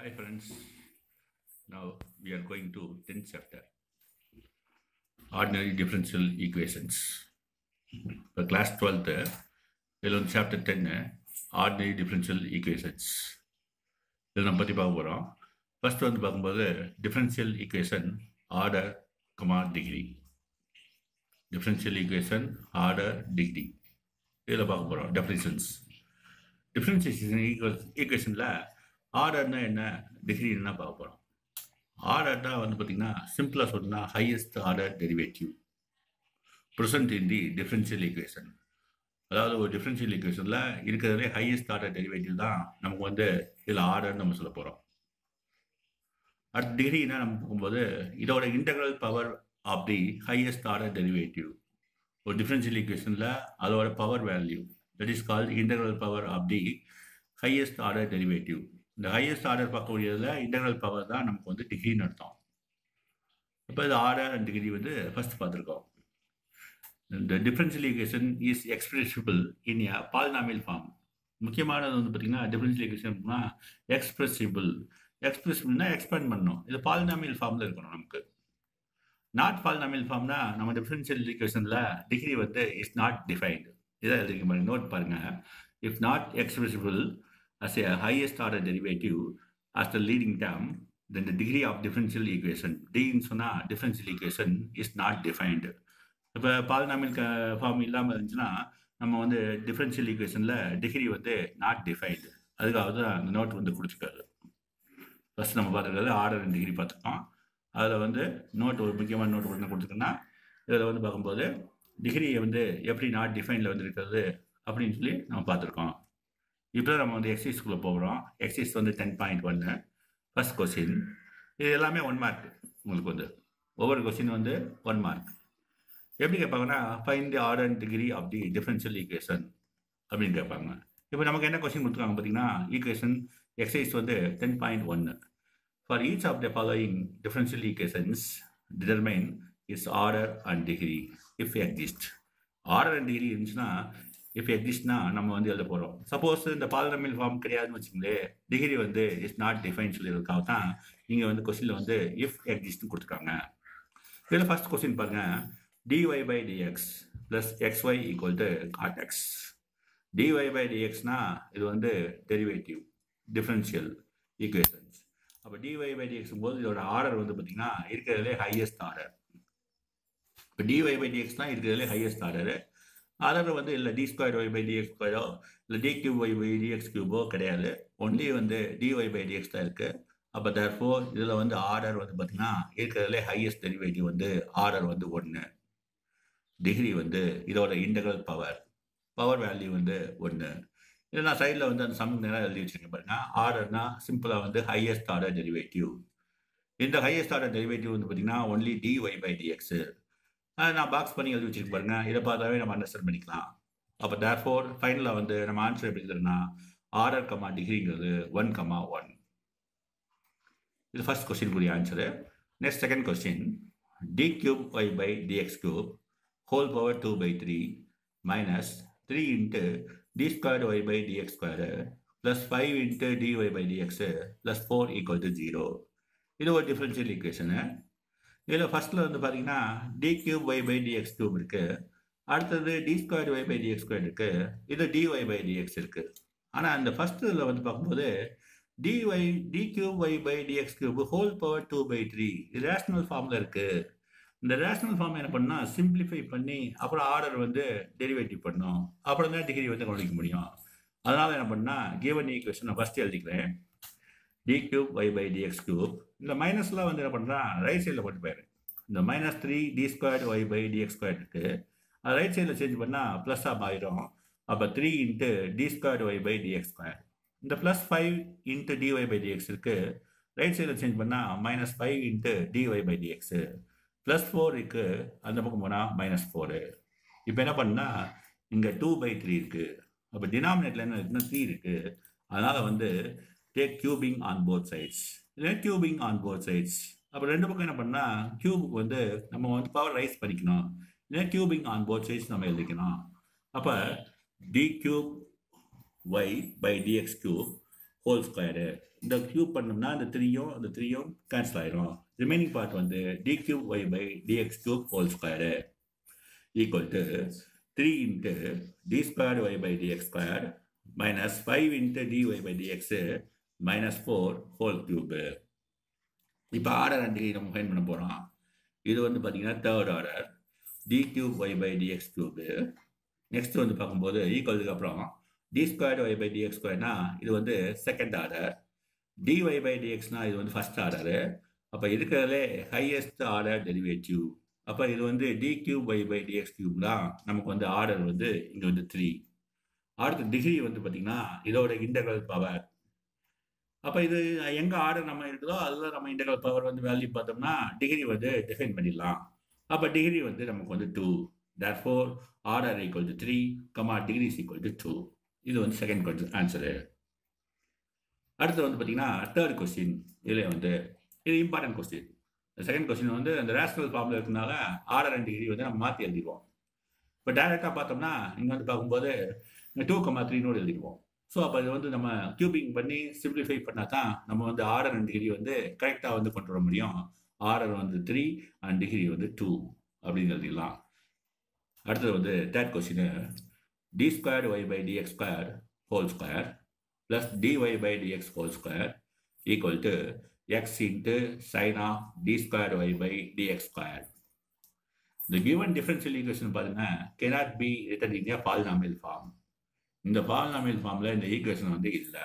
Hi friends, now we are going to 10th chapter, ordinary differential equations. இப்போ class twelfth இதில் வந்து chapter டென்னு ordinary differential equations இதை நம்ம பற்றி பார்க்க போகிறோம் ஃபர்ஸ்ட் வந்து பார்க்கும்போது differential equation order comma degree differential equation order degree இதில் பார்க்க போகிறோம் டெஃபினிஷன்ஸ் டிஃப்ரென்ஷியேஷன் ஈக்குவேஷனில் ஆர்டர்னா என்ன டிகிரி என்ன பார்க்க போகிறோம் ஆர்டர்னா வந்து பார்த்திங்கன்னா சிம்பிளாக சொல்லணும்னா highest order derivative present in the differential equation அதாவது ஒரு டிஃப்ரென்ஷியல் ஈக்குவேஷனில் இருக்கிறதுலே ஹையஸ்ட் ஆர்டர் டெரிவேட்டிவ் தான் நமக்கு வந்து இதில் ஆர்டர்னு நம்ம சொல்ல போகிறோம் அடுத்த டிகிரினா நம்ம பார்க்கும்போது இதோட integral power of the highest order derivative ஒரு டிஃப்ரென்ஷியல் ஈக்குவேஷனில் அதோட power value that is called integral power of the highest order derivative இந்த ஹையஸ்ட் ஆர்டர் பார்க்கக்கூடியதில் இன்டெக்ரல் பவர் தான் நமக்கு வந்து டிகிரின்னு அர்த்தம் இப்போ இது ஆர்டர் அண்ட் டிகிரி வந்து ஃபர்ஸ்ட் பார்த்துருக்கோம் இந்த differential equation is expressible in a polynomial form முக்கியமானது வந்து பார்த்தீங்கன்னா டிஃபரன்ஷியல் ஈக்குவேஷன்னா எக்ஸ்பிரசிபிள் எக்ஸ்பிரசிபிள்னா எக்ஸ்பேண்ட் பண்ணணும் இது பாலினாமியல் ஃபார்மில் இருக்கணும் நமக்கு நாட் பாலினாமியல் ஃபார்ம்னா நம்ம டிஃபரன்ஷியல் ஈக்குவேஷனில் டிகிரி வந்து இஸ் நாட் டிஃபைன்டு இதை எழுதிக்க பாருங்க நோட் பாருங்கள் if not expressible as a highest order derivative as the leading term, then the degree of differential equation, D ன்னு சொன்னா differential equation is not defined. இப்போ பாலினாமியல் க ஃபார்ம் இல்லாமல் இருந்துச்சுன்னா நம்ம வந்து டிஃப்ரென்ஷியல் ஈக்குவேஷனில் டிகிரி வந்து நாட் டிஃபைன்டு அதுக்காக தான் அந்த நோட் வந்து கொடுத்துருக்காரு ஃபர்ஸ்ட் நம்ம பார்த்துருக்கிறது ஆர்டர் அண்ட் டிகிரி பார்த்துருக்கோம் அதில் வந்து நோட் ஒரு முக்கியமான நோட் என்ன கொடுத்துருக்கோன்னா இதில் வந்து பார்க்கும்போது டிகிரி வந்து எப்படி நாட் டிஃபைனில் வந்து இருக்கிறது அப்படின்னு சொல்லி நம்ம பார்த்துருக்கோம் இப்போ நம்ம வந்து எக்ஸசைஸ்குள்ளே போகிறோம் எக்ஸசைஸ் வந்து டென் பாயிண்ட் ஒன்று ஃபஸ்ட் கொஸ்டின் இது எல்லாமே ஒன் மார்க் உங்களுக்கு வந்து ஒவ்வொரு கொஸ்டின் வந்து ஒன் மார்க் எப்படி கேட்பாங்கன்னா find the order and degree of the differential equation அப்படின்னு கேட்பாங்க இப்போ நமக்கு என்ன கொஸ்டின் கொடுத்துருக்காங்க பார்த்தீங்கன்னா ஈக்குவேஷன் எக்ஸசைஸ் வந்து டென் பாயிண்ட் ஒன்று for each of the following differential equations determine is order and degree if exist order and degree இருந்துச்சுன்னா இஃப் எக்ஸிஸ்ட்னா நம்ம வந்து எழுத போகிறோம் சப்போஸ் இந்த பாலினமில் ஃபார்ம் கிடையாதுன்னு வச்சுங்களேன் டிகிரி வந்து இஸ் நாட் டிஃபைன் சொல்லியிருக்காக தான் இங்கே வந்து கொஸ்டினில் வந்து இஃப் எக்ஸிஸ்ட்னு கொடுத்துருக்காங்க இதில் ஃபர்ஸ்ட் கொஸ்டின் பாருங்க d y by d x plus x y equal to cot x d y by டிஎக்ஸ்னா இது வந்து டெரிவேட்டிவ் டிஃப்ரென்ஷியல் ஈக்குவேஷன்ஸ் அப்போ டிஒய் பை டிஎக்ஸ் போது இதோட ஆர்டர் வந்து பார்த்தீங்கன்னா இருக்கிறதுலே ஹையஸ்ட் ஆர்டர் இப்போ டிஒய் பை டிஎக்ஸ் தான் இருக்கிறதுலே ஹையஸ்ட் ஆர்டரு அதர் வந்து இல்லை d square y by d x ஸ்கொயரோ இல்லை d cube y by d x கியூபோ கிடையாது ஒன்லி வந்து டிஒய் பை டிஎக்ஸ் தான் இருக்குது அப்போ தர்ஃபோ இதில் வந்து ஆர்டர் வந்து பார்த்திங்கன்னா இருக்கிறதுலே ஹையஸ்ட் டெரிவேட்டிவ் வந்து ஆர்டர் வந்து ஒன்று டிகிரி வந்து இதோட இன்டெக்ரல் பவர் பவர் வேல்யூ வந்து ஒன்று இதை நான் சைடில் வந்து அந்த சம் நேரம் எழுதி வச்சுருக்கேன் பாருங்க ஆர்டர்னா சிம்பிளாக வந்து ஹையஸ்ட் ஆர்டர் டெரிவேட்டிவ் இந்த ஹையஸ்ட் ஆர்டர் டெரிவேட்டிவ் வந்து பார்த்திங்கன்னா ஒன்லி டிஒய் பை டிஎக்ஸு நான் பாக்ஸ் பண்ணி எழுதி வச்சுருக்கு பாருங்க இதை பார்த்தாவே நம்ம அண்டர்ஸ்டாண்ட் பண்ணிக்கலாம் அப்போ தேர் ஃபோர் ஃபைனலாக வந்து நம்ம ஆன்சர் எப்படி இருக்குதுன்னா ஆர்டர் கமா டிகிரிங்கிறது ஒன் கமா ஒன் இது ஃபர்ஸ்ட் கொஸ்டினுக்குரிய answer next second question d cube y by dx cube whole power two by three minus three into d squared y by d x square plus five into d y by dx plus four equal to zero இது ஒரு differential equation இதில் ஃபஸ்ட்டில் வந்து பார்த்தீங்கன்னா d cube y by dx cube இருக்குது அடுத்தது d square y by dx square இருக்குது இது டி ஒய் பை டிஎக்ஸ் இருக்குது ஆனால் அந்த ஃபஸ்ட் இதில் வந்து பார்க்கும்போது d y d cube y by dx cube whole power two by three இது ரேஷனல் ஃபார்மில் இருக்குது இந்த ரேஷனல் ஃபார்ம் என்ன பண்ணால் சிம்பிளிஃபை பண்ணி அப்புறம் ஆர்டர் வந்து டெரிவேட்டிவ் பண்ணோம் அப்புறம் தான் டிகிரி வந்து கவனிக்க முடியும் அதனால் என்ன பண்ணால் கிவன் ஈக்குவேஷன் நான் ஃபஸ்ட்டு எழுதிக்கிறேன் d cube y by dx cube இந்த மைனஸ்லாம் வந்து என்ன பண்ணுறான் ரைட் சைடில் போட்டு போயிரு இந்த minus three d squared y by dx square இருக்குது அது ரைட் சைடில் சேஞ்ச் பண்ணால் ப்ளஸ்ஸாக மாறிடும் அப்போ three into d squared y by dx square இந்த plus five into dy by dx இருக்குது ரைட் சைடில் சேஞ்ச் பண்ணால் minus five into dy by dx plus four இருக்குது அந்த பக்கம் போனால் மைனஸ் ஃபோரு இப்போ என்ன பண்ணால் இங்கே டூ பை த்ரீ இருக்குது அப்போ டினாமினேட்டில் என்ன இருக்குன்னா த்ரீ இருக்குது அதனால் வந்து take cubing on both sides இல்லை கியூபிங் ஆன் போத் சைட்ஸ் அப்போ ரெண்டு பக்கம் என்ன பண்ணால் கியூபுக்கு வந்து நம்ம வந்து பவர் ரைஸ் பண்ணிக்கணும் இல்லை கியூபிங் ஆன் போத் சைட்ஸ் நம்ம எழுதிக்கணும் அப்போ d cube y by dx cube whole square இந்த கியூப் பண்ணோம்னா இந்த த்ரீயும் இந்த த்ரீயும் கேன்சல் ஆயிரும் ரிமைனிங் பார்ட் வந்து d cube y by dx cube whole square equal to three into d square y by dx square minus five into d y by dx minus four whole cube இப்போ order and நம்ம find பண்ண போகிறோம் இது வந்து பார்த்தீங்கன்னா third order d cube y by dx cube next வந்து பார்க்கும்போது ஈக்குவலுக்கு அப்புறம் d square y by dx ஸ்கொயர்னா இது வந்து செகண்ட் ஆர்டர் dy பை டிஎக்ஸ்னா இது வந்து ஃபர்ஸ்ட் ஆர்டரு அப்போ இருக்கிறதுலே ஹையஸ்ட் ஆர்டர் டெரிவேட்டிவ் அப்போ இது வந்து d cube y by dx cube தான் நமக்கு வந்து ஆர்டர் வந்து இங்கே வந்து த்ரீ அடுத்த டிகிரி வந்து பார்த்தீங்கன்னா இதோட இன்டெக்ரல் பவர் அப்போ இது எங்கே ஆர்டர் நம்ம இருக்குதோ அதில் நம்ம இன்டெக்ரல் பவர் வந்து வேல்யூ பார்த்தோம்னா டிகிரி வந்து டிஃபைன் பண்ணிடலாம் அப்போ டிகிரி வந்து நமக்கு வந்து two therefore order equal to three comma degrees equal to two இது வந்து செகண்ட் கொஸ்டின் ஆன்சரு அடுத்து வந்து பார்த்தீங்கன்னா தேர்ட் கொஸ்டின் இதில் வந்து இது இம்பார்ட்டன்ட் கொஸ்டின் செகண்ட் கொஸ்டின் வந்து அந்த ரேஷனல் ஃபார்மில் இருக்கனால ஆர்டர் அண்ட் டிகிரி வந்து நம்ம மாற்றி எழுதிடுவோம் இப்போ டைரெக்டாக பார்த்தோம்னா இங்கே வந்து பார்க்கும்போது டூ கமா த்ரீ நோடு எழுதிடுவோம் ஸோ அப்போ இது வந்து நம்ம கியூபிங் பண்ணி சிம்பிளிஃபை பண்ணால் தான் நம்ம வந்து ஆர்டர் அண்ட் டிகிரி வந்து கரெக்டாக வந்து கொண்டு வர முடியும் ஆர்டர் வந்து த்ரீ அண்ட் டிகிரி வந்து டூ அப்படின்னு எழுதிடலாம் அடுத்தது வந்து third question d square y by dx square whole square plus dy by dx whole square equal to x into sine of d square y by dx square. The given differential equation பாருங்க cannot be written in a polynomial form. இந்த polynomial formல இந்த equation வந்து இல்லை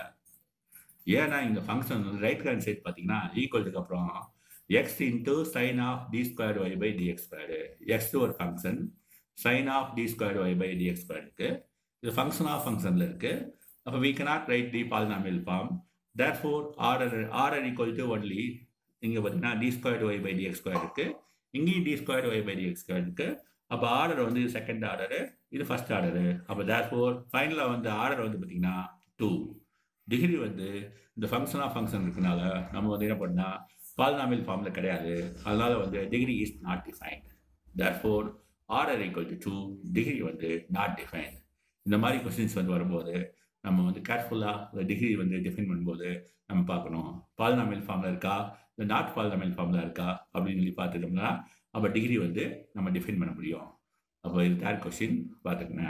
ஏன்னா இந்த function வந்து right hand side பார்த்தீங்கன்னா ஈக்குவலுக்கு அப்புறம் x into sine of d square y by dx square x ஒரு function sine of d square y by dx square இருக்கு இது ஃபங்க்ஷன் ஆஃப் ஃபங்க்ஷனில் இருக்கு அப்போ we cannot write the polynomial form therefore order order equal to only இங்கே பார்த்தீங்கன்னா d square y by dx square இருக்கு இங்கேயும் d square y by dx square இருக்கு அப்போ ஆர்டர் வந்து இது செகண்ட் ஆர்டரு இது ஃபர்ஸ்ட் ஆர்டரு அப்போ தேர்ஃபோர் ஃபைனலாக வந்து ஆர்டர் வந்து பார்த்தீங்கன்னா டூ டிகிரி வந்து இந்த ஃபங்க்ஷன் ஆஃப் ஃபங்க்ஷன் இருக்கனால நம்ம வந்து என்ன பண்ணால் பால்நாமில் ஃபார்மில் கிடையாது அதனால வந்து degree is not defined therefore order equal to two degree வந்து நாட் டிஃபைன்ட் இந்த மாதிரி கொஸ்டின்ஸ் வந்து வரும்போது நம்ம வந்து கேர்ஃபுல்லாக டிகிரி வந்து டிஃபைன் பண்ணும்போது நம்ம பார்க்கணும் பால்நாமில் ஃபார்மில் இருக்கா இல்லை நாட் பால்நாமில் ஃபார்மில் இருக்கா அப்படின்னு சொல்லி பார்த்துட்டோம்னா அப்போ டிகிரி வந்து நம்ம டிஃபைன் பண்ண முடியும் அப்போ இது தேர்ட் கொஸ்டின் பார்த்துக்கங்க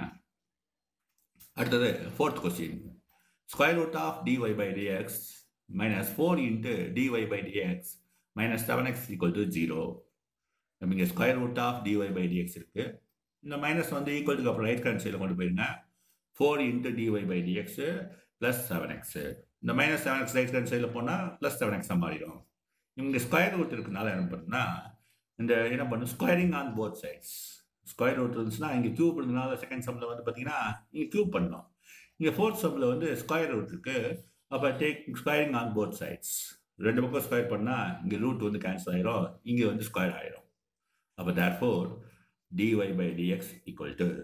அடுத்தது fourth question square root of dy by dx minus four into dy by dx minus seven x equal to zero நம்ம இங்கே square root of dy by dx இருக்குது இந்த மைனஸ் வந்து ஈக்குவலுக்கு அப்புறம் ரைட் ஹேண்ட் சைடில் கொண்டு போயிருங்க four into dy by dx plus seven x இந்த minus seven x right hand சைடில் போனால் ப்ளஸ் செவன் எக்ஸாக மாறிடும் இங்கே ஸ்கொயர் ரூட் இருக்கனால என்ன பண்ணுன்னா இந்த என்ன பண்ணும் squaring on both sides square root இருந்துச்சுன்னா இங்கே கியூப் இருந்தனால செகண்ட் சம்மில் வந்து பார்த்தீங்கன்னா இங்கே கியூப் பண்ணோம் இங்கே ஃபோர்த் சம்மில் வந்து ஸ்கொயர் ரூட் இருக்கு அப்போ take squaring on both sides ரெண்டு பக்கம் ஸ்கொயர் பண்ணால் இங்கே ரூட் வந்து கேன்சல் ஆயிரும் இங்கே வந்து ஸ்கொயர் ஆயிரும் அப்போ therefore dy by dx equal to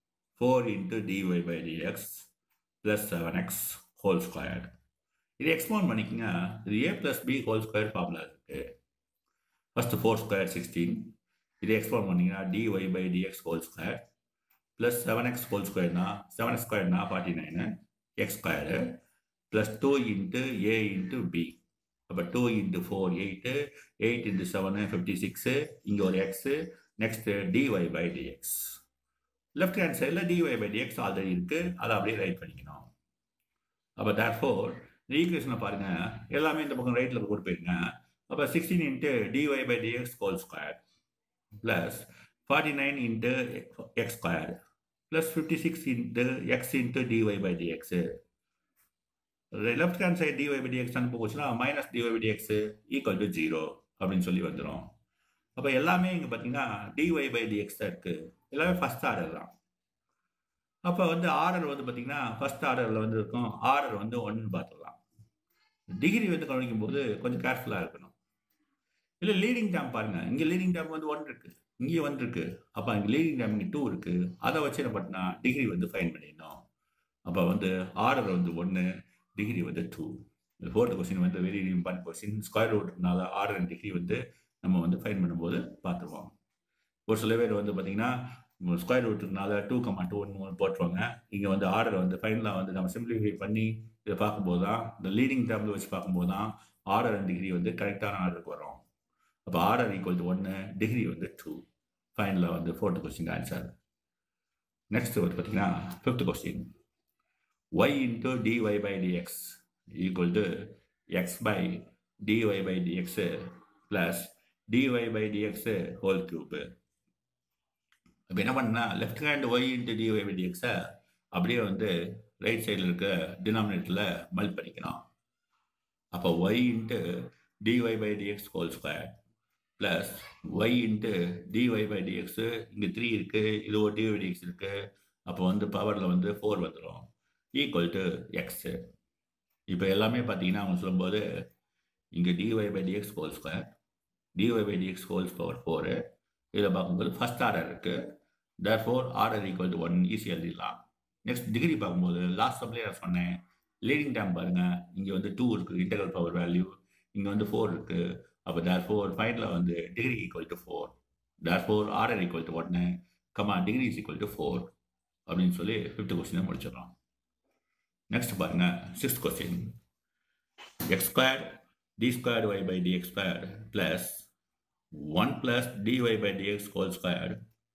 4 into dy by dx plus 7x whole squared. இது எக்ஸ்போன் பண்ணிக்கங்க இது a plus b whole square formula இருக்கு ஃபர்ஸ்ட் ஃபோர் ஸ்கொயர் சிக்ஸ்டீன் இது எக்ஸ்போன் பண்ணிங்கன்னா dy by dx whole square plus seven x whole ஸ்கொயர்னா seven ஸ்கொயர்னா forty nine x square plus two into a into b அப்போ two into four eight eight into seven fifty six இங்கே ஒரு x next dy by dx left hand சைடில் dy by dx already இருக்கு அதை அப்படியே right பண்ணிக்கணும் அப்போ தேர் four இந்த ஈக்குவேஷனை பாருங்க எல்லாமே இந்த பக்கம் ரைட்டில் கொண்டு போயிருங்க அப்போ sixteen into dy by dx whole square plus forty nine into x square plus fifty six into x into dy by dx left hand side dy by dx அனுப்ப போச்சுன்னா minus dy by dx equal to zero அப்படின்னு சொல்லி வந்துடும் அப்போ எல்லாமே இங்கே பார்த்தீங்கன்னா dy by d x தான் இருக்குது எல்லாமே ஃபஸ்ட் ஆர்டர் தான் அப்போ வந்து ஆர்டர் வந்து பார்த்தீங்கன்னா ஃபஸ்ட் ஆர்டரில் வந்து இருக்கும் ஆர்டர் வந்து ஒன்று பார்த்துடலாம் டிகிரி வந்து கவனிக்கும் போது கொஞ்சம் கேர்ஃபுல்லாக இருக்கணும் இல்லை லீடிங் டேம் பாருங்க இங்கே லீடிங் டேம் வந்து ஒன் இருக்கு இங்கே ஒன் இருக்கு அப்போ இங்கே லீடிங் டேம் இங்கே டூ இருக்கு அதை வச்சு என்ன பண்ணா டிகிரி வந்து ஃபைன் பண்ணிடணும் அப்போ வந்து ஆர்டர் வந்து ஒன்று டிகிரி வந்து டூ ஃபோர்த் கொஸ்டின் வந்து வெரி இம்பார்ட்டன்ட் கொஸ்டின் ஸ்கொயர் ரூட்னால ஆர்டர் அண்ட் டிகிரி வந்து நம்ம வந்து ஃபைன் பண்ணும்போது பார்த்துருவோம் ஒரு சில பேர் வந்து பார்த்தீங்கன்னா ஸ்கொயர் ரூட்டுனால டூ கமா டூ ஒன்று போட்டுருவாங்க இங்கே வந்து ஆர்டர் வந்து ஃபைனலாக வந்து நம்ம சிம்பிளிஃபை பண்ணி இதை பார்க்கும்போது தான் இந்த லீடிங் டேர்மில் வச்சு பார்க்கும்போது தான் ஆர்டர் அண்ட் டிகிரி வந்து கரெக்டான ஆர்டருக்கு வரும் அப்போ ஆர்டர் ஈக்குவல் டு ஒன்று டிகிரி வந்து டூ ஃபைனலில் வந்து ஃபோர்த்து கொஸ்டின் ஆன்சர் நெக்ஸ்ட் வந்து பார்த்தீங்கன்னா fifth question y into dy by dx equal to x by dy by dx plus dy by dx whole cube இப்போ என்ன பண்ணா left hand y into dy by டிஎக்ஸை அப்படியே வந்து ரைட் சைடில் இருக்க டினாமினேட்டரில் மல் பண்ணிக்கணும் அப்போ y into dy by dx whole square plus y into dy by dx இங்கே த்ரீ இருக்குது இது ஒரு டிஒய் டிஎக்ஸ் இருக்குது அப்போ வந்து பவரில் வந்து ஃபோர் வந்துடும் ஈக்குவல் டு எக்ஸு இப்போ எல்லாமே பார்த்தீங்கன்னா அவங்க சொல்லும்போது இங்கே dy by dx whole square dy by dx whole's power four இதில் பார்க்கும்போது ஃபஸ்ட் ஆர்டர் இருக்குது therefore order equal to one easy எழுதிடலாம் நெக்ஸ்ட் டிகிரி பார்க்கும்போது லாஸ்ட் சப்ளே நான் சொன்னேன் லீடிங் டேம் பாருங்கள் இங்கே வந்து டூ இருக்குது இன்டெகல் பவர் வேல்யூ இங்கே வந்து ஃபோர் இருக்குது அப்போ தேர் ஃபோர் ஃபைனலில் வந்து degree equal to four therefore order equal to ஒன்று comma degree is equal to four அப்படின்னு சொல்லி ஃபிஃப்த் கொஸ்டினை முடிச்சிடலாம் நெக்ஸ்ட் பாருங்க sixth question x square d square y by dx square plus one plus dy by dx whole square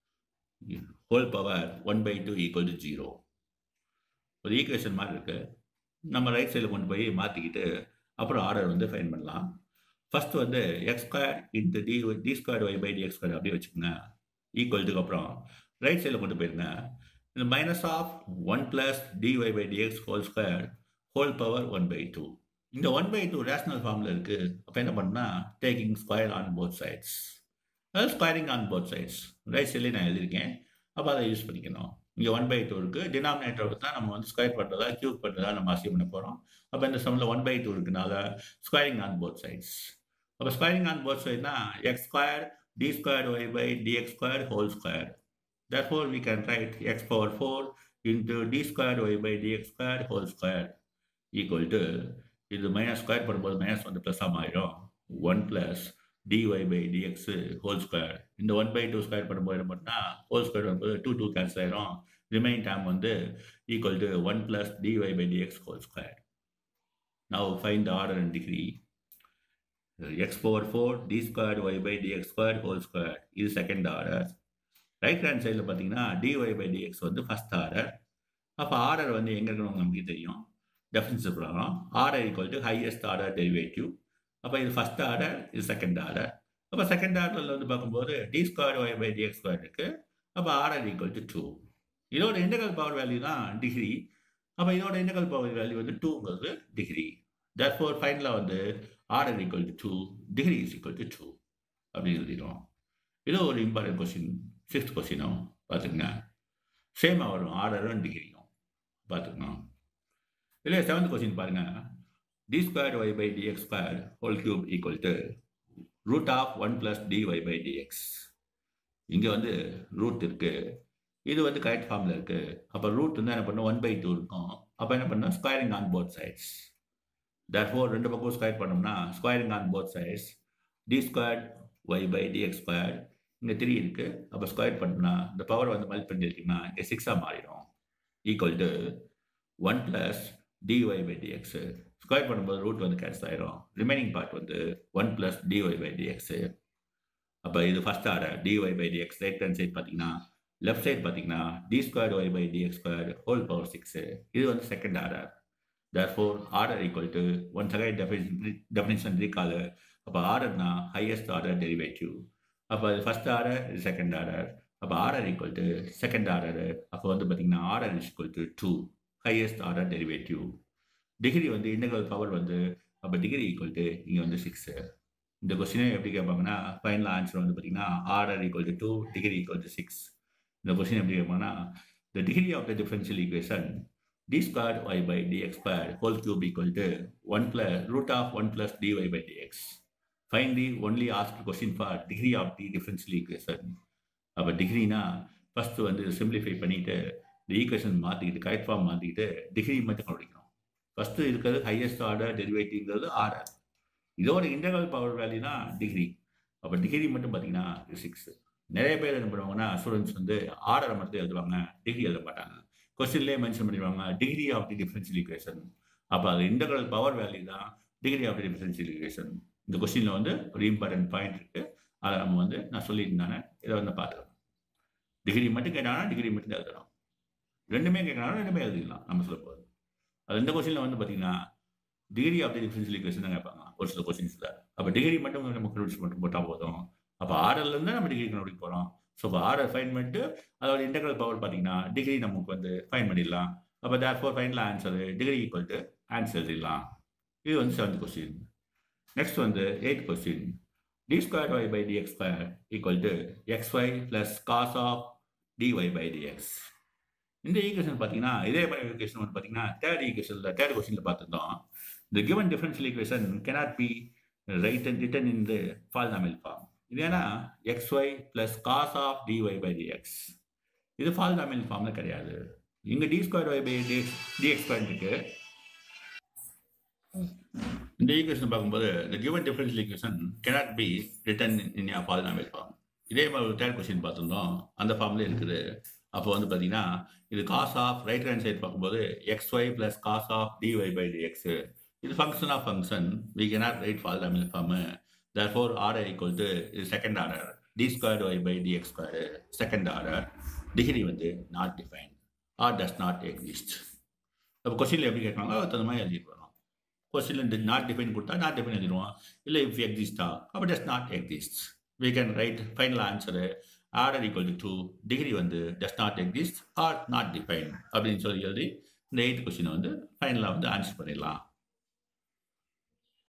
whole power one by two equal to zero ஒரு equation மாதிரி இருக்கு நம்ம right சைடில் கொண்டு போய் மாற்றிக்கிட்டு அப்புறம் ஆர்டர் வந்து ஃபைன் பண்ணலாம் ஃபர்ஸ்ட் வந்து x square into d d square y by dx square அப்படியே வச்சுக்கோங்க ஈக்குவல்ட்டுக்கு அப்புறம் ரைட் சைடில் கொண்டு போயிருங்க இந்த minus of one plus dy by dx whole square whole power one by two இந்த ஒன் பை டூ ரேஷனல் ஃபார்மில் இருக்குது அப்போ என்ன பண்ணா taking square on both sides அதாவது squaring on both sides right சைட்லேயே நான் எழுதியிருக்கேன் அப்போ அதை யூஸ் பண்ணிக்கணும் இங்கே ஒன் பை டூ இருக்குது டினாமினேட்டர் தான் நம்ம வந்து ஸ்கொயர் பண்ணுறதா கியூப் பண்ணுறதா நம்ம அசீவ் பண்ண போகிறோம் அப்போ இந்த சம்மில் ஒன் பை டூ இருக்குனால ஸ்கொயரிங் ஆன் போத் சைட்ஸ் அப்போ ஸ்கொயரிங் ஆன் போத் சைட்னா x square d square y by dx square whole square therefore we can write x power 4 into d square y by dx square whole square equal to இது minus square பண்ணும்போது minus வந்து plus ஆகிடும் one plus dy by dx whole square இந்த one by two square பண்ணும்போது என்ன பண்ணால் whole square பண்ணும்போது two two cancel ஆயிரும் ரிமைனிங் டைம் வந்து equal to one plus dy by dx whole square now find the order and degree x power four d square y by dx square whole square இது second order right hand சைடில் பார்த்தீங்கன்னா dy by dx வந்து first order அப்போ order வந்து எங்கே இருக்கணும் நமக்கு தெரியும் டெஃபினிஷன் பிரகாரம் order equal to highest order derivative அப்போ இது ஃபஸ்ட் ஆர்டர் இது செகண்ட் ஆர்டர் அப்போ செகண்ட் ஆர்டரில் வந்து பார்க்கும்போது d square y by dx square இருக்குது அப்போ ஆர்டர் ஈக்குவல் டு டூ இதோட இன்டகல் பவர் வேல்யூ தான் டிகிரி அப்போ இதோட இன்டகல் பவர் வேல்யூ வந்து டூங்கிறது டிகிரி தட் ஃபோர் ஃபைனலாக வந்து order equal to two degree is equal to two அப்படின்னு எழுதிடுவோம் இது ஒரு இம்பார்ட்டன்ட் கொஸ்டின் சிக்ஸ்த் கொஸ்டினும் பார்த்துக்குங்க சேமாக வரும் ஆர்டரும் டிகிரியும் பார்த்துக்கணும் இல்லை செவன்த் கொஸ்டின் பாருங்க d square y by dx square whole cube equal to root of one plus dy by dx இங்கே வந்து ரூட் இருக்கு இது வந்து கரெக்ட் ஃபார்மில் இருக்கு அப்போ ரூட் வந்து என்ன பண்ணும் ஒன் பை டூ இருக்கும் அப்போ என்ன பண்ணோம் squaring on both sides therefore ரெண்டு பக்கம் ஸ்கொயர் பண்ணோம்னா squaring on both sides d square y by dx square இங்கே த்ரீ இருக்குது அப்போ ஸ்கொயர் பண்ணா இந்த பவர் வந்து மல்டி பண்ணிருக்கீங்கன்னா இங்கே சிக்ஸாக மாறிடும் equal to one plus dy by dx square பண்ணும்போது ரூட் வந்து கேன்சல் ஆயிரும் ரிமைனிங் பார்ட் வந்து one plus dy by dx அப்போ இது first order dy by dx right hand side பார்த்தீங்கன்னா லெஃப்ட் சைட் பார்த்தீங்கன்னா d square y by dx square whole power six இது வந்து second order therefore order equal to one second definition definition recall அப்போ ஆர்டர்னா highest order derivative அப்போ அது first order இது second order அப்போ order equal to second order அப்போ வந்து பார்த்தீங்கன்னா order is equal to two highest order derivative degree வந்து இன்டெகிரல் பவர் வந்து அப்போ டிகிரி ஈக்குவல் டு இங்கே வந்து சிக்ஸு இந்த கொஸ்டினே எப்படி கேட்பாங்கன்னா ஃபைனல் ஆன்சர் வந்து பார்த்தீங்கன்னா order equal to two degree equal to six இந்த கொஸ்டின் எப்படி கேட்பாங்கன்னா the degree of the differential equation d squared y by dx squared whole cube equal to 1 plus root of 1 plus dy by dx. Find the only asked question for degree of the differential equation. அப்போ டிகிரினா first வந்து simplify பண்ணிட்டு இந்த equation மாற்றிக்கிட்டு correct form மாற்றிக்கிட்டு degree மட்டும் கண்டுபிடிக்கணும் first இருக்கிறது highest order டெரிவேட்டிவ்ங்கிறது ஆர்டர் இதோட இன்டர்வல் பவர் வேல்யூனா டிகிரி அப்போ டிகிரி மட்டும் பார்த்தீங்கன்னா சிக்ஸ் நிறைய பேர் என்ன பண்ணுவாங்கன்னா ஸ்டூடெண்ட்ஸ் வந்து ஆர்டரை மட்டும் எழுதுவாங்க டிகிரி எழுத மாட்டாங்க கொஸ்டின்லேயே மென்ஷன் பண்ணிடுவாங்க degree of the differential equation அப்போ அது இன்டகிரல் பவர் வேல்யூ தான் டிகிரி ஆஃப் டிஃபரன்ஷியல் ஈக்குவேஷன் இந்த கொஸ்டினில் வந்து ஒரு இம்பார்ட்டன்ட் பாயிண்ட் இருக்குது அதை நம்ம வந்து நான் சொல்லியிருந்தானே இதை வந்து பார்த்துக்கலாம் டிகிரி மட்டும் கேட்டாங்கன்னா டிகிரி மட்டும் தான் எழுதணும் ரெண்டுமே கேட்கறாங்கன்னா ரெண்டுமே எழுதிக்கலாம் நம்ம சொல்ல போகுது அது இந்த கொஸ்டினில் வந்து பார்த்தீங்கன்னா degree of the differential equation தான் கேட்பாங்க ஒரு சில கொஸ்டின்ஸில் அப்போ டிகிரி மட்டும் நம்ம கண்டுபிடிச்சு மட்டும் போட்டால் போதும் அப்போ ஆர்டர்லேருந்து நம்ம டிகிரி கண்டுபிடிக்க போகிறோம் ஸோ இப்போ ஆர்டர் ஃபைன் பண்ணிட்டு அதோட இன்டெக்ரல் பவர் பார்த்தீங்கன்னா டிகிரி நமக்கு வந்து ஃபைன் பண்ணிடலாம் அப்போ therefore final answer degree equal to answer எழுதிடலாம் இது வந்து செவன்த் கொஸ்டின் நெக்ஸ்ட் வந்து eight question d square y by dx square equal to x y plus cos of dy by dx இந்த equation பார்த்தீங்கன்னா இதே மாதிரி ஈக்குவேஷன் வந்து பார்த்தீங்கன்னா தேர்ட் ஈக்குவேஷனில் தேர்ட் கொஸ்டினில் பார்த்துருந்தோம் the given differential equation cannot be written written in the polynomial form இது ஏன்னா xy plus cos of dy by dx இது polynomial ஃபார்ம்ல கிடையாது இங்க d square y by dx dx square இருக்கு இந்த ஈக்குவேஷன் பார்க்கும்போது the given differential equation cannot be written in a polynomial form இதே மாதிரி ஒரு தேர்ட் கொஸ்டின் பார்த்துருந்தோம் அந்த ஃபார்ம்ல இருக்குது அப்போ வந்து பார்த்தீங்கன்னா இது cos of right hand side பார்க்கும்போது x y plus cos of dy by dx இது function of function we cannot write polynomial form therefore order equal to இது second order d square y by dx square second order degree வந்து not define or does not exist அப்போ கொஸ்டினில் எப்படி கேட்குறாங்களோ அதுக்கு தகுந்த மாதிரி எழுதிட்டு வரோம் கொஸ்டினில் நாட் டிஃபைன் கொடுத்தா நாட் டிஃபைன் எழுதிடுவோம் இல்லை இஃப் எக்ஸிஸ்டா அப்போ does not exist we can write final answer order equal to two degree வந்து does not exist or not define அப்படின்னு சொல்லி எழுதி இந்த எயித் கொஸ்டினை வந்து ஃபைனலாக வந்து ஆன்சர் பண்ணிடலாம்